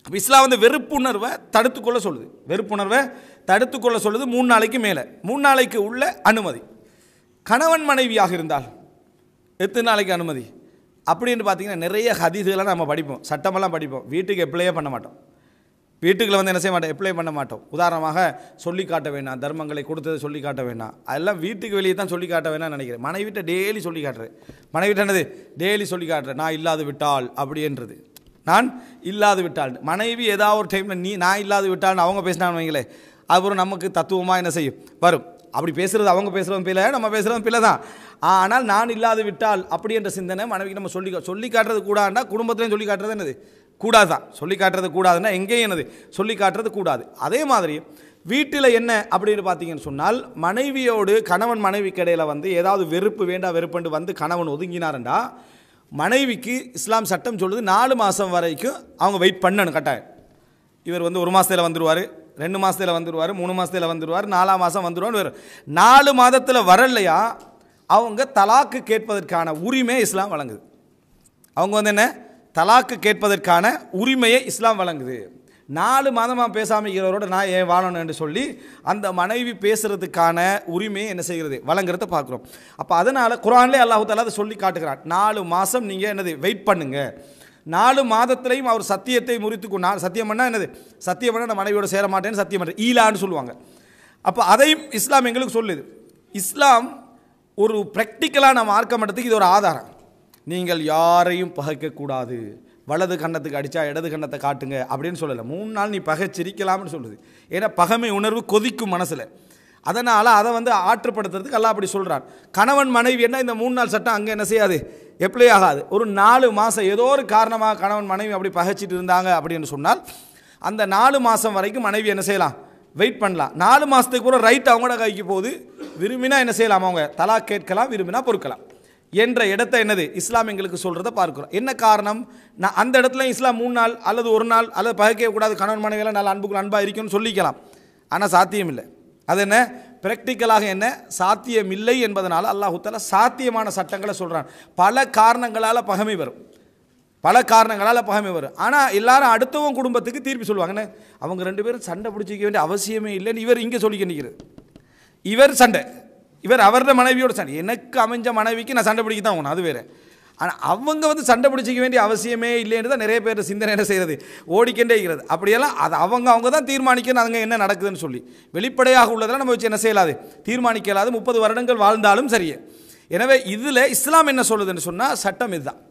அப்ப இஸ்லாம் வந்து வெறுப்புணர்வை தடுத்துக்கொள்ள சொல்லுது வெறுப்புணர்வை தடுத்துக்கொள்ள சொல்லுது மூணு நாளைக்கு மேலே மூணு நாளைக்கு உள்ள அனுமதி கணவன் மனைவியாக இருந்தால் எத்தனை நாளைக்கு அனுமதி அப்படின்னு பார்த்தீங்கன்னா நிறைய ஹதீதுகளை நம்ம படிப்போம் சட்டமெல்லாம் படிப்போம் வீட்டுக்கு எப்ளையே பண்ண மாட்டோம் வீட்டுக்குள்ள வந்து என்ன செய்ய மாட்டோம் எப்ளை பண்ண மாட்டோம் உதாரணமாக சொல்லி காட்ட வேணாம் தர்மங்களை கொடுத்ததை சொல்லி காட்ட வேணாம் அதெல்லாம் வீட்டுக்கு வெளியே தான் சொல்லி காட்ட வேணாம்னு நினைக்கிறேன் மனைவிட்ட டெய்லி சொல்லி காட்டுறேன் மனைவிட்ட என்னது டெய்லி சொல்லி காட்டுறேன் நான் இல்லாது விட்டால் அப்படின்றது நான் இல்லாது விட்டால் மனைவி ஏதாவது ஒரு டைமில் நீ நான் இல்லாது விட்டால்னு அவங்க பேசினான்னு வைங்களேன் அப்புறம் நமக்கு தத்துவமாக என்ன செய்யும் வரும் அப்படி பேசுகிறது அவங்க பேசுகிறதும் பிள்ளை நம்ம பேசுகிறதும் பிள்ளை தான் ஆனால் நான் இல்லாது விட்டால் அப்படி என்ற சிந்தனை மனைவிக்கு நம்ம சொல்லி கா- சொல்லி காட்டுறது கூடாண்டா குடும்பத்துலையும் சொல்லி காட்டுறது என்னது கூடாது தான் சொல்லி காட்டுறது கூடாதுன்னா எங்கேயும் என்னது சொல்லி காட்டுறது கூடாது அதே மாதிரி வீட்டில் என்ன அப்படின்னு பார்த்தீங்கன்னு சொன்னால் மனைவியோடு கணவன் மனைவிக்கு இடையில வந்து ஏதாவது வெறுப்பு வேண்டாம் வெறுப்புண்டு வந்து கணவன் ஒதுங்கினாருண்டா மனைவிக்கு இஸ்லாம் சட்டம் சொல்லுது நாலு மாதம் வரைக்கும் அவங்க வெயிட் பண்ணணும் கட்டாயம் இவர் வந்து ஒரு மாதத்தில் வந்துடுவார் ரெண்டு மாதத்தில் வந்துடுவார் மூணு மாதத்தில் வந்துடுவார் நாலாம் மாதம் வந்துடுவார் வரும் நாலு மாதத்தில் வரலையா அவங்க தலாக்கு கேட்பதற்கான உரிமை இஸ்லாம் வழங்குது அவங்க வந்து என்ன தலாக்கு கேட்பதற்கான உரிமையை இஸ்லாம் வழங்குது நாலு மாதமாக பேசாமல் இருக்கிறவரோட நான் ஏன் வாழணும் என்று சொல்லி அந்த மனைவி பேசுறதுக்கான உரிமையை என்ன செய்கிறது வழங்குறத பார்க்குறோம் அப்போ அதனால் குரான்லேயே அல்லாஹு தாலா அதை சொல்லி காட்டுகிறான் நாலு மாதம் நீங்கள் என்னது வெயிட் பண்ணுங்க நாலு மாதத்திலையும் அவர் சத்தியத்தை முறித்து நான் சத்தியம் பண்ணால் என்னது சத்தியம் பண்ணால் நான் மனைவியோட சேர மாட்டேன்னு சத்தியம் பண்ணுறேன் ஈலான்னு சொல்லுவாங்க அப்போ அதையும் இஸ்லாம் எங்களுக்கு சொல்லுது இஸ்லாம் ஒரு ப்ராக்டிக்கலான மார்க்க மட்டத்துக்கு இது ஒரு ஆதாரம் நீங்கள் யாரையும் பகைக்கக்கூடாது வலது கன்னத்துக்கு அடித்தா இடது கன்னத்தை காட்டுங்க அப்படின்னு சொல்லலை மூணு நாள் நீ பகைச்சிரிக்கலாம்னு சொல்லுது ஏன்னா பகைமை உணர்வு கொதிக்கும் மனசில் அதனால் அதை வந்து ஆற்றுப்படுத்துறதுக்கு எல்லாம் அப்படி சொல்கிறான் கணவன் மனைவி என்ன இந்த மூணு நாள் சட்டம் அங்கே என்ன செய்யாது எப்ளை ஆகாது ஒரு நாலு மாதம் ஏதோ ஒரு காரணமாக கணவன் மனைவி அப்படி பகைச்சிட்டு இருந்தாங்க அப்படின்னு சொன்னால் அந்த நாலு மாதம் வரைக்கும் மனைவி என்ன செய்யலாம் வெயிட் பண்ணலாம் நாலு மாதத்துக்கு கூட ரைட் அவங்களோட கைக்கு போகுது விரும்பினா என்ன செய்யலாம் அவங்க தலா கேட்கலாம் விரும்பினா பொறுக்கலாம் என்ற இடத்தை என்னது இஸ்லாம் எங்களுக்கு சொல்கிறத பார்க்கிறோம் என்ன காரணம் நான் அந்த இடத்துல இஸ்லாம் மூணு நாள் அல்லது ஒரு நாள் அல்லது பகைக்கவே கூடாது கணவன் மனைவியெல்லாம் நல்ல அன்புக்கு அன்பாக இருக்குன்னு சொல்லிக்கலாம் ஆனால் சாத்தியம் இல்லை அது என்ன ப்ராக்டிக்கலாக என்ன சாத்தியம் இல்லை என்பதனால் அல்லாஹு தஆலா சாத்தியமான சட்டங்களை சொல்கிறான் பல காரணங்களால் பகைமை வரும் பல காரணங்களால் பகைமை வரும் ஆனால் எல்லாரும் அடுத்தவங்க குடும்பத்துக்கு தீர்ப்பு சொல்லுவாங்க என்ன அவங்க ரெண்டு பேரும் சண்டை பிடிச்சிக்க வேண்டிய அவசியமே இல்லைன்னு இவர் இங்கே சொல்லிக்க நிற்கிறது இவர் சண்டை இவர் அவரோட மனைவியோட சண்டை எனக்கு அமைஞ்ச மனைவிக்கு நான் சண்டை பிடிக்க தான் போகணும் அது வேறு ஆனால் அவங்க வந்து சண்டை பிடிச்சிக்க வேண்டிய அவசியமே இல்லைன்னு தான் நிறைய பேர் சிந்தனை என்ன செய்கிறது ஓடிக்கொண்டே இருக்கிறது அப்படியெல்லாம் அது அவங்க அவங்க தான் தீர்மானிக்கணும் அதுங்க என்ன நடக்குதுன்னு சொல்லி வெளிப்படையாக உள்ளதெல்லாம் நம்ம வச்சு என்ன செய்யலாது தீர்மானிக்க இயலாது முப்பது வருடங்கள் வாழ்ந்தாலும் சரியே எனவே இதில் இஸ்லாம் என்ன சொல்லுதுன்னு சொன்னால் சட்டம் இதுதான்